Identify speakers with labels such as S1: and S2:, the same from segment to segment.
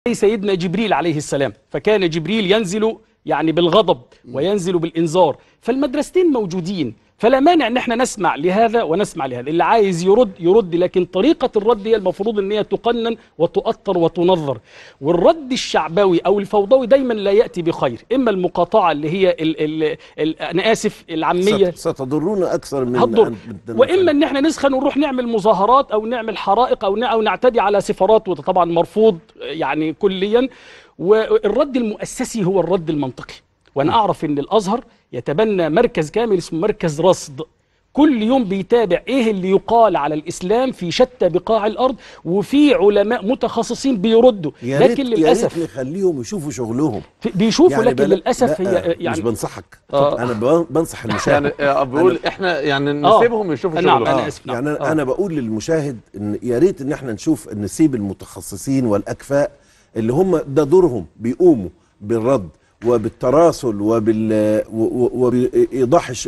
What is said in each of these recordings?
S1: سيدنا جبريل عليه السلام فكان جبريل ينزل يعني بالغضب وينزل بالإنذار فالمدرستين موجودين فلا مانع ان احنا نسمع لهذا ونسمع لهذا اللي عايز يرد يرد لكن طريقة الرد هي المفروض ان هي تقنن وتؤطر وتنظر والرد الشعبوي او الفوضوي دايما لا يأتي بخير اما المقاطعة اللي هي ال ال ال انا اسف العامية
S2: ست- ستضرنا اكثر من
S1: هتضر
S2: من- من-
S1: واما ان احنا نسخن ونروح نعمل مظاهرات او نعمل حرائق او نع- او نعتدي على سفارات وده طبعا مرفوض يعني كليا والرد المؤسسي هو الرد المنطقي وانا اعرف ان الازهر يتبنى مركز كامل اسمه مركز رصد كل يوم بيتابع ايه اللي يقال على الاسلام في شتى بقاع الارض وفي علماء متخصصين بيردوا
S2: يا ريت
S1: لكن
S2: يا ريت
S1: للاسف
S2: نخليهم يشوفوا شغلهم
S1: بيشوفوا لكن
S2: بلا-
S1: للاسف
S2: لا،
S1: هي
S2: مش
S1: يعني
S2: بنصحك
S3: آه.
S2: انا ب- بنصح المشاهد
S3: يعني آه، بقول احنا يعني
S1: آه.
S3: نسيبهم يشوفوا
S1: نعم،
S3: شغلهم
S1: أنا آسف، نعم.
S2: يعني انا انا بقول للمشاهد ان يا ريت ان احنا نشوف ان نسيب المتخصصين والاكفاء اللي هم ده دورهم بيقوموا بالرد وبالتراسل وبال و- و- وبايضاح الش-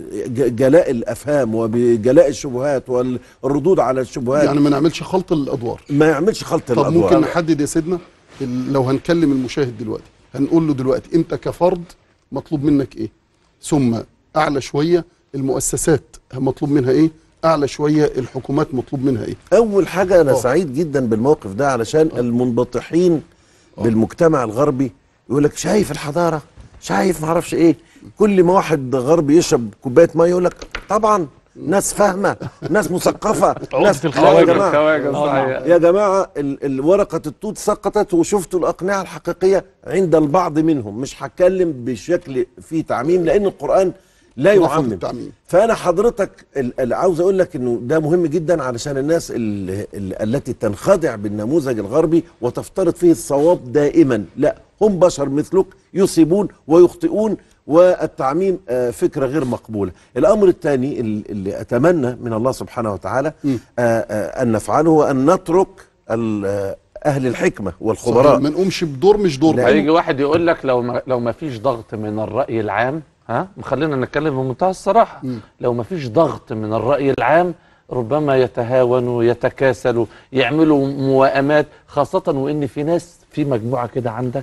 S2: ج- جلاء الافهام وبجلاء الشبهات والردود على الشبهات
S4: يعني ما نعملش خلط الادوار
S2: ما يعملش خلط
S4: طب
S2: الادوار
S4: ممكن نحدد يا سيدنا ال- لو هنكلم المشاهد دلوقتي هنقول له دلوقتي انت كفرد مطلوب منك ايه ثم اعلى شويه المؤسسات مطلوب منها ايه اعلى شويه الحكومات مطلوب منها ايه
S2: اول حاجه انا
S4: آه.
S2: سعيد جدا بالموقف ده علشان المنبطحين بالمجتمع الغربي يقول لك شايف الحضاره شايف ما اعرفش ايه كل ما واحد غربي يشرب كوبايه ميه يقول لك طبعا ناس فاهمه ناس مثقفه ناس
S1: عقدة
S2: لا يا
S1: الخواجة.
S2: جماعه
S3: الخواجة
S1: آه،
S3: صحيح
S2: يا جماعه ال- ال- ورقه التوت سقطت وشفتوا الاقنعه الحقيقيه عند البعض منهم مش هتكلم بشكل فيه تعميم لان القران لا
S4: رفض
S2: يعمم
S4: التعميم.
S2: فانا حضرتك ال- ال- عاوز اقول لك انه ده مهم جدا علشان الناس ال- ال- التي تنخدع بالنموذج الغربي وتفترض فيه الصواب دائما لا هم بشر مثلك يصيبون ويخطئون والتعميم آه، فكره غير مقبوله الامر الثاني ال- اللي اتمنى من الله سبحانه وتعالى آه، آه، ان نفعله هو ان نترك ال- آه، اهل الحكمه
S4: صحيح،
S2: والخبراء
S4: ما نقومش بدور مش دور
S3: هيجي واحد يقول لك لو ما لو ما فيش ضغط من الرأي العام ها خلينا نتكلم بمنتهى الصراحة لو ما فيش ضغط من الرأي العام ربما يتهاونوا يتكاسلوا يعملوا موائمات خاصة وإن في ناس في مجموعة كده عندك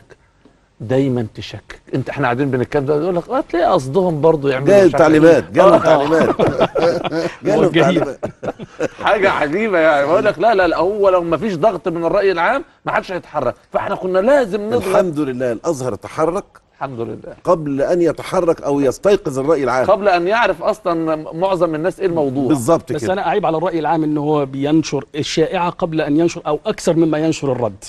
S3: دايما تشكك انت احنا قاعدين بنتكلم ده يقول لك اه تلاقي قصدهم برضه يعملوا
S2: جاي
S3: مش عارف إيه.
S2: تعليمات جالهم
S3: آه.
S2: تعليمات جالهم
S1: موجهين.
S2: تعليمات
S3: حاجه عجيبه يعني بقول لك لا لا لا هو لو ما فيش ضغط من الراي العام ما حدش هيتحرك فاحنا كنا لازم نضغط
S2: الحمد لله الازهر تحرك
S3: الحمد لله
S2: قبل ان يتحرك او يستيقظ الراي العام
S3: قبل ان يعرف اصلا معظم الناس ايه الموضوع
S2: بالظبط
S1: بس
S2: كده
S1: انا اعيب على الراي العام ان هو بينشر الشائعه قبل ان ينشر او اكثر مما ينشر الرد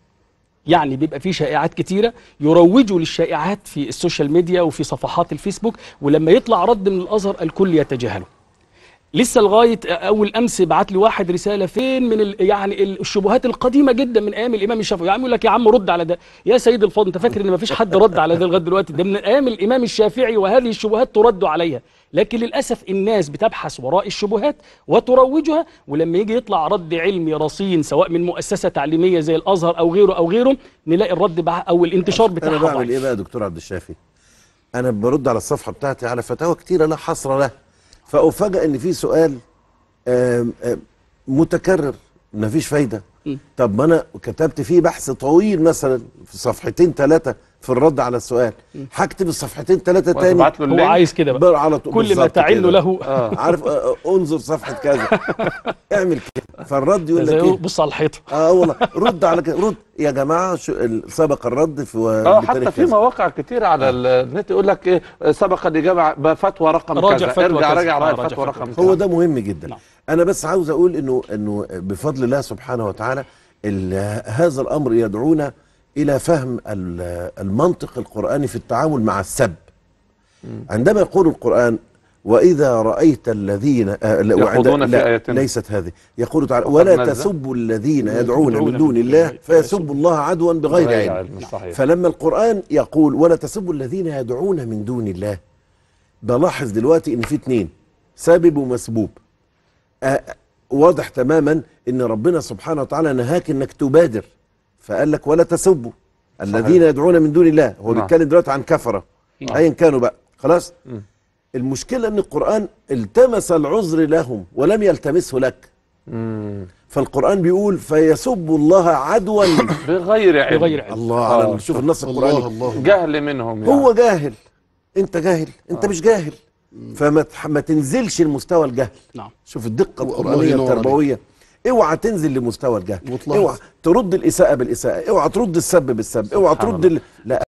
S1: يعني بيبقى في شائعات كتيره يروجوا للشائعات في السوشيال ميديا وفي صفحات الفيسبوك ولما يطلع رد من الازهر الكل يتجاهله لسه لغايه اول امس بعت لي واحد رساله فين من ال يعني ال- الشبهات القديمه جدا من ايام الامام الشافعي يعني يقول لك يا عم رد على ده يا سيد الفاضل انت فاكر ان ما فيش حد رد على ده لغايه دلوقتي ده من ايام الامام الشافعي وهذه الشبهات ترد عليها لكن للاسف الناس بتبحث وراء الشبهات وتروجها ولما يجي يطلع رد علمي رصين سواء من مؤسسه تعليميه زي الازهر او غيره او غيره نلاقي الرد بقى او الانتشار
S2: انا
S1: بتاعها
S2: بعمل
S1: ضعيف.
S2: ايه بقى يا دكتور عبد الشافي انا برد على الصفحه بتاعتي على فتاوى كتيره لا حصر له فافاجئ ان في سؤال آم، آم، متكرر مفيش فايده طب ما انا كتبت فيه بحث طويل مثلا في صفحتين ثلاثه في الرد على السؤال هكتب الصفحتين ثلاثه تاني
S3: وتبعت له
S1: هو
S3: اللينك
S1: عايز كده بقى
S2: بر على طول
S1: كل ما
S2: بالظبط
S1: تعن
S2: كده.
S1: له
S2: عارف آه، آه، انظر صفحه كذا اعمل كده فالرد يقول لك
S1: زي
S2: ايه
S1: بص على الحيطه
S2: اه والله رد على كده رد يا جماعه شو ال- سبق الرد في
S3: اه
S2: بتاريخ
S3: حتى في
S2: كذا.
S3: مواقع كتير على النت يقول لك ايه سبق الاجابه بفتوى رقم
S1: راجع
S3: كذا
S1: فتوى
S3: ارجع
S1: كذا.
S3: راجع
S1: آه،
S3: راجع
S1: راجع
S3: فتوى
S1: فتوى
S3: رقم
S2: هو
S3: كذا
S2: ده مهم جدا
S1: نعم.
S2: انا بس عاوز اقول انه انه بفضل الله سبحانه وتعالى ال- هذا الامر يدعونا الى فهم ال- المنطق القراني في التعامل مع السب عندما يقول القران واذا رايت الذين آه، لا،
S3: يخوضون
S2: وعند-
S3: في
S2: لا،
S3: آياتنا.
S2: ليست هذه يقول تعالى
S3: وقد
S2: ولا
S3: نزل.
S2: تسبوا الذين يدعون من دون الله فيسبوا الله عدوا بغير علم
S3: صحيح
S2: فلما القرآن يقول ولا تسبوا الذين يدعون من دون الله بلاحظ دلوقتي ان في اتنين سابب ومسبوب آه واضح تماما ان ربنا سبحانه وتعالى نهاك انك تبادر فقال لك ولا تسبوا الذين يدعون من دون الله هو
S3: نعم.
S2: بيتكلم دلوقتي عن كفره
S1: نعم.
S2: ايا كانوا بقى خلاص
S3: مم.
S2: المشكله ان القرآن التمس العذر لهم ولم يلتمسه لك
S3: مم.
S2: فالقرآن بيقول فيسب الله عدوا
S3: بغير علم
S1: بغير علم
S2: الله
S3: آه.
S2: على شوف النص
S4: الله
S2: القرآني
S4: الله
S3: جهل منهم يعني.
S2: هو جاهل انت جاهل انت مش جاهل فما تح- ما تنزلش لمستوى الجهل
S1: نعم
S2: شوف الدقه
S4: الله
S2: القرانيه
S4: ينور
S2: التربويه اوعى تنزل لمستوى الجهل
S4: وتلاحظ-
S2: اوعى ترد الاساءه بالاساءه اوعى ترد السب بالسب اوعى
S3: سبحان
S2: ترد
S3: الله.
S2: ال... لا